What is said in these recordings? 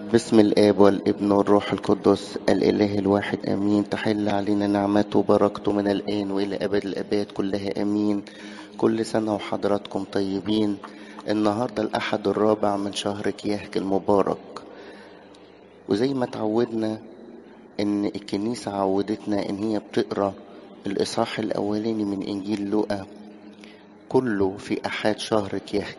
بسم الآب والابن والروح القدس الإله الواحد آمين تحل علينا نعمته وبركته من الآن وإلى أبد الآباد كلها آمين كل سنة وحضراتكم طيبين النهاردة الأحد الرابع من شهر كياهك المبارك وزي ما تعودنا إن الكنيسة عودتنا إن هي بتقرأ الإصحاح الأولاني من إنجيل لوقا كله في أحد شهر كياهك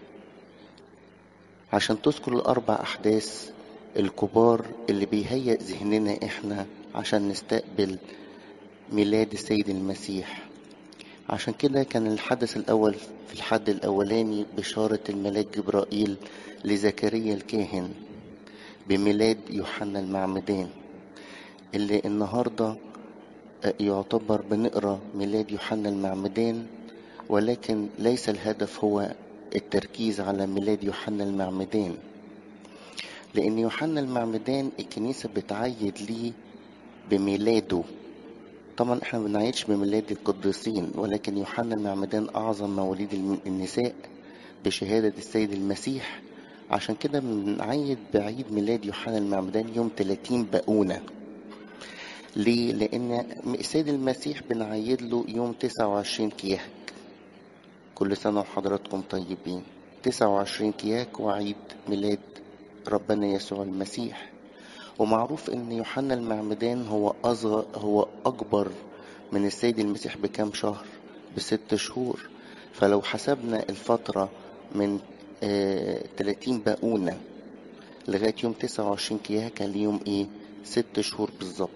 عشان تذكر الأربع أحداث الكبار اللي بيهيئ ذهننا إحنا عشان نستقبل ميلاد السيد المسيح عشان كده كان الحدث الأول في الحد الأولاني بشارة الملاك جبرائيل لزكريا الكاهن بميلاد يوحنا المعمدان اللي النهاردة يعتبر بنقرا ميلاد يوحنا المعمدان ولكن ليس الهدف هو التركيز على ميلاد يوحنا المعمدان لأن يوحنا المعمدان الكنيسة بتعيد ليه بميلاده طبعا احنا ما بنعيدش بميلاد القديسين ولكن يوحنا المعمدان أعظم مواليد النساء بشهادة السيد المسيح عشان كده بنعيد بعيد ميلاد يوحنا المعمدان يوم 30 بقونة ليه؟ لأن السيد المسيح بنعيد له يوم 29 كياك كل سنة وحضراتكم طيبين 29 كياك وعيد ميلاد ربنا يسوع المسيح ومعروف ان يوحنا المعمدان هو اصغر هو اكبر من السيد المسيح بكام شهر بست شهور فلو حسبنا الفترة من آه 30 باقونة لغاية يوم 29 كياك اليوم ايه ست شهور بالظبط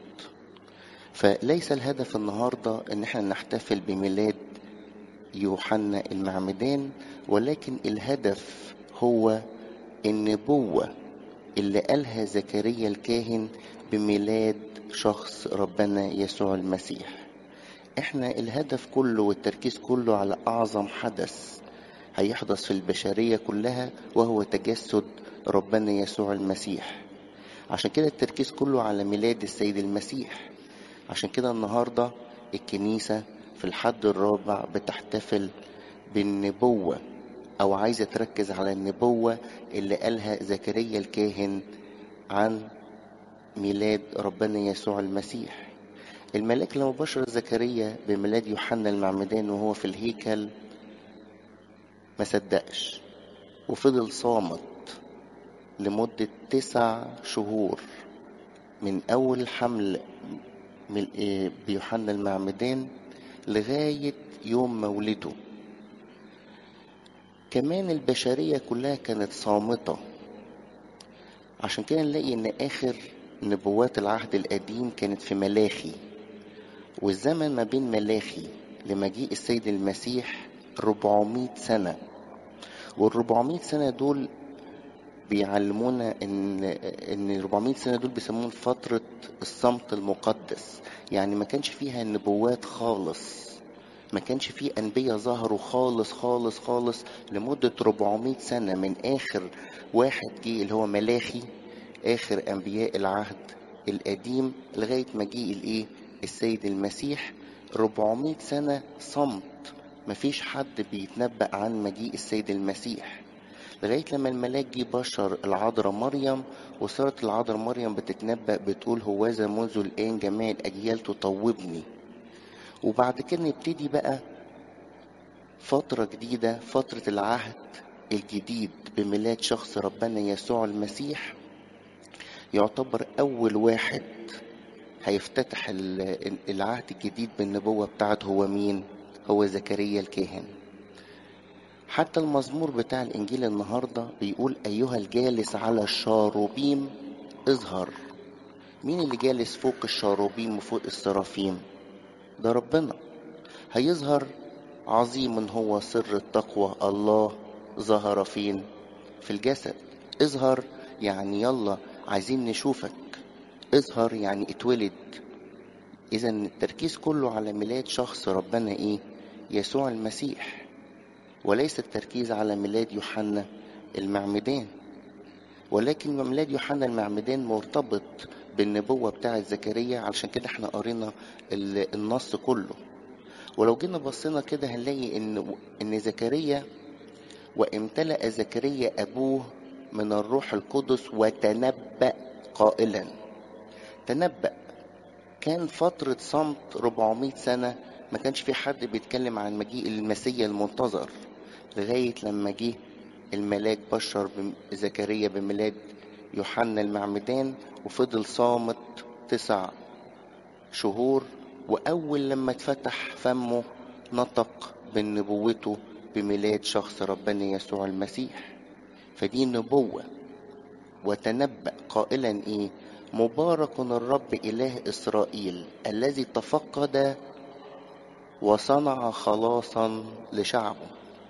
فليس الهدف النهاردة ان احنا نحتفل بميلاد يوحنا المعمدان ولكن الهدف هو النبوة اللي قالها زكريا الكاهن بميلاد شخص ربنا يسوع المسيح احنا الهدف كله والتركيز كله على اعظم حدث هيحدث في البشرية كلها وهو تجسد ربنا يسوع المسيح عشان كده التركيز كله على ميلاد السيد المسيح عشان كده النهاردة الكنيسة في الحد الرابع بتحتفل بالنبوة أو عايزة تركز على النبوة اللي قالها زكريا الكاهن عن ميلاد ربنا يسوع المسيح الملاك لما بشر زكريا بميلاد يوحنا المعمدان وهو في الهيكل ما صدقش وفضل صامت لمدة تسع شهور من أول حمل بيوحنا المعمدان لغاية يوم مولده كمان البشرية كلها كانت صامتة عشان كده نلاقي ان اخر نبوات العهد القديم كانت في ملاخي والزمن ما بين ملاخي لمجيء السيد المسيح 400 سنة وال 400 سنة دول بيعلمونا ان ان 400 سنة دول بيسمون فترة الصمت المقدس يعني ما كانش فيها نبوات خالص ما كانش فيه أنبياء ظهروا خالص خالص خالص لمدة 400 سنة من آخر واحد جه اللي هو ملاخي آخر أنبياء العهد القديم لغاية مجيء الإيه السيد المسيح 400 سنة صمت مفيش حد بيتنبأ عن مجيء السيد المسيح لغاية لما الملاك جه بشر العذراء مريم وصارت العذراء مريم بتتنبأ بتقول هوذا منذ الآن جميع الأجيال تطوبني وبعد كده نبتدي بقى فترة جديدة فترة العهد الجديد بميلاد شخص ربنا يسوع المسيح يعتبر أول واحد هيفتتح العهد الجديد بالنبوة بتاعته هو مين؟ هو زكريا الكاهن حتى المزمور بتاع الإنجيل النهاردة بيقول أيها الجالس على الشاروبيم اظهر مين اللي جالس فوق الشاروبيم وفوق السرافيم؟ ده ربنا هيظهر عظيم هو سر التقوى الله ظهر فين في الجسد اظهر يعني يلا عايزين نشوفك اظهر يعني اتولد اذا التركيز كله على ميلاد شخص ربنا ايه يسوع المسيح وليس التركيز على ميلاد يوحنا المعمدان ولكن ميلاد يوحنا المعمدان مرتبط بالنبوة بتاعة زكريا علشان كده احنا قرينا النص كله ولو جينا بصينا كده هنلاقي ان ان زكريا وامتلأ زكريا ابوه من الروح القدس وتنبأ قائلا تنبأ كان فترة صمت 400 سنة ما كانش في حد بيتكلم عن مجيء المسيا المنتظر لغاية لما جه الملاك بشر زكريا بميلاد يوحنا المعمدان وفضل صامت تسع شهور وأول لما اتفتح فمه نطق بنبوته بميلاد شخص ربنا يسوع المسيح فدي نبوة وتنبأ قائلا إيه مبارك الرب إله إسرائيل الذي تفقد وصنع خلاصا لشعبه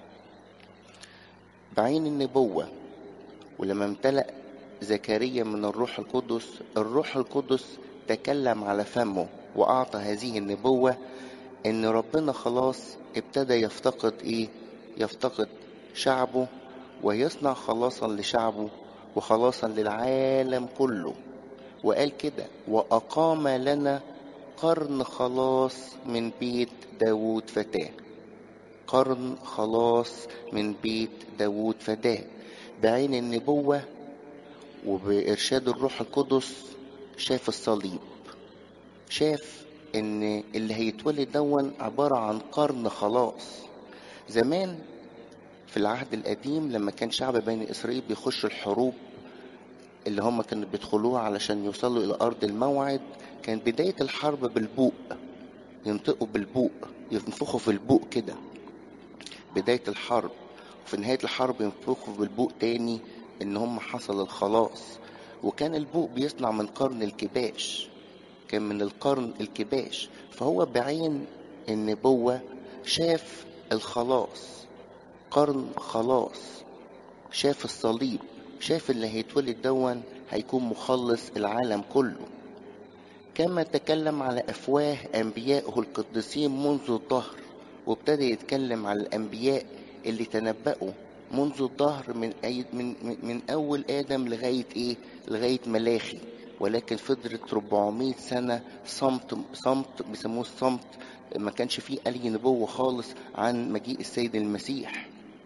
بعين النبوة ولما امتلأ زكريا من الروح القدس الروح القدس تكلم على فمه وأعطى هذه النبوة إن ربنا خلاص ابتدى يفتقد إيه يفتقد شعبه ويصنع خلاصا لشعبه وخلاصا للعالم كله وقال كده وأقام لنا قرن خلاص من بيت داوود فتاه قرن خلاص من بيت داوود فتاه بعين النبوة وبإرشاد الروح القدس شاف الصليب شاف ان اللي هيتولد دون عبارة عن قرن خلاص زمان في العهد القديم لما كان شعب بني اسرائيل بيخش الحروب اللي هم كانوا بيدخلوها علشان يوصلوا الى ارض الموعد كان بداية الحرب بالبوق ينطقوا بالبوق ينفخوا في البوق كده بداية الحرب وفي نهاية الحرب ينفخوا بالبوق تاني ان هم حصل الخلاص وكان البوق بيصنع من قرن الكباش كان من القرن الكباش فهو بعين النبوة شاف الخلاص قرن خلاص شاف الصليب شاف اللي هيتولد دون هيكون مخلص العالم كله كما تكلم على أفواه أنبيائه القديسين منذ الظهر وابتدى يتكلم على الأنبياء اللي تنبأوا منذ الظهر من, أي من, من, من أول آدم لغاية إيه؟ لغاية ملاخي ولكن فضلت 400 سنة صمت صمت بيسموه الصمت ما كانش فيه أي نبوة خالص عن مجيء السيد المسيح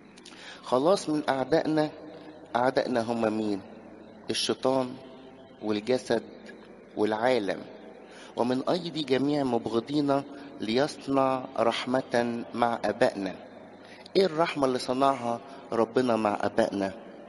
خلاص من أعدائنا أعدائنا هم مين؟ الشيطان والجسد والعالم ومن أيدي جميع مبغضينا ليصنع رحمة مع أبائنا إيه الرحمة اللي صنعها ربنا مع أبائنا؟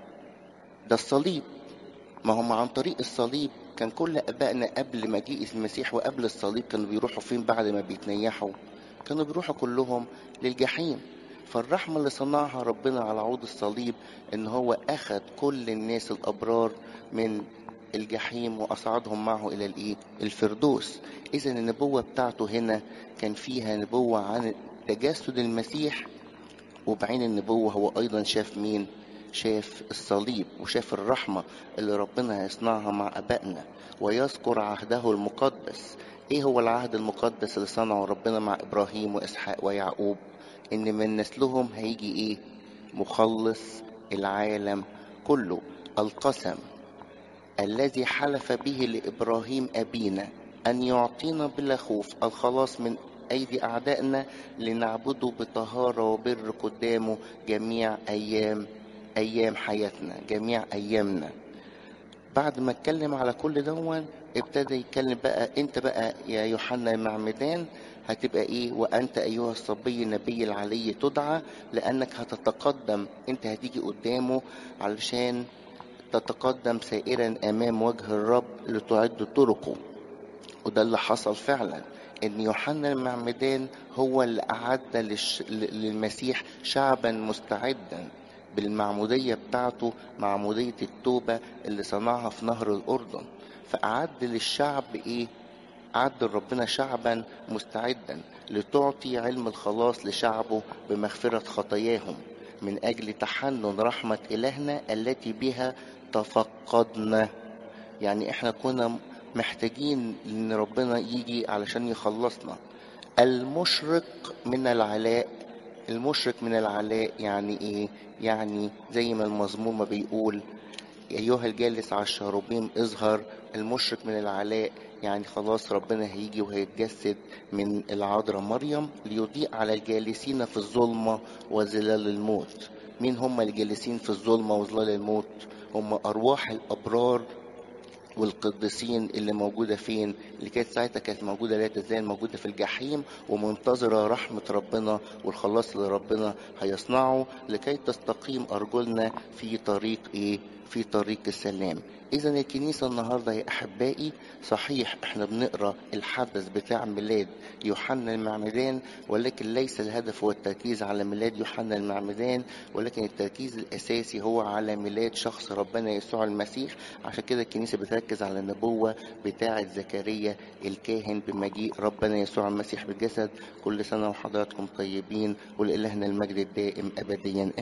ده الصليب ما هم عن طريق الصليب كان كل أبائنا قبل مجيء المسيح وقبل الصليب كانوا بيروحوا فين بعد ما بيتنيحوا كانوا بيروحوا كلهم للجحيم فالرحمة اللي صنعها ربنا على عود الصليب إن هو أخذ كل الناس الأبرار من الجحيم وأصعدهم معه إلى الإيه؟ الفردوس إذا النبوة بتاعته هنا كان فيها نبوة عن تجسد المسيح وبعين النبوة هو أيضا شاف مين؟ شاف الصليب وشاف الرحمة اللي ربنا هيصنعها مع أبائنا ويذكر عهده المقدس إيه هو العهد المقدس اللي صنعه ربنا مع إبراهيم وإسحاق ويعقوب إن من نسلهم هيجي إيه مخلص العالم كله القسم الذي حلف به لإبراهيم أبينا أن يعطينا بلا خوف الخلاص من أيدي أعدائنا لنعبده بطهارة وبر قدامه جميع أيام أيام حياتنا جميع أيامنا بعد ما اتكلم على كل دون ابتدى يتكلم بقى انت بقى يا يوحنا المعمدان هتبقى ايه وانت ايها الصبي النبي العلي تدعى لانك هتتقدم انت هتيجي قدامه علشان تتقدم سائرا امام وجه الرب لتعد طرقه وده اللي حصل فعلا ان يوحنا المعمدان هو اللي اعد للش... للمسيح شعبا مستعدا بالمعمودية بتاعته معمودية التوبة اللي صنعها في نهر الأردن فأعد للشعب إيه؟ أعد ربنا شعبا مستعدا لتعطي علم الخلاص لشعبه بمغفرة خطاياهم من أجل تحنن رحمة إلهنا التي بها تفقدنا يعني إحنا كنا محتاجين إن ربنا يجي علشان يخلصنا المشرق من العلاء المشرق من العلاء يعني ايه يعني زي ما المزمور ما بيقول ايها الجالس على الشاروبيم اظهر المشرق من العلاء يعني خلاص ربنا هيجي وهيتجسد من العذراء مريم ليضيء على الجالسين في الظلمة وظلال الموت مين هم الجالسين في الظلمة وظلال الموت هم أرواح الأبرار والقديسين اللي موجودة فين اللي كانت ساعتها كانت موجودة لا تزال موجودة في الجحيم ومنتظرة رحمة ربنا والخلاص اللي ربنا هيصنعه لكي تستقيم أرجلنا في طريق إيه في طريق السلام إذا الكنيسة النهاردة يا أحبائي صحيح إحنا بنقرأ الحدث بتاع ميلاد يوحنا المعمدان ولكن ليس الهدف هو التركيز على ميلاد يوحنا المعمدان ولكن التركيز الأساسي هو على ميلاد شخص ربنا يسوع المسيح عشان كده الكنيسة بتركز على النبوة بتاعة زكريا الكاهن بمجيء ربنا يسوع المسيح بالجسد كل سنة وحضراتكم طيبين ولإلهنا المجد الدائم أبديا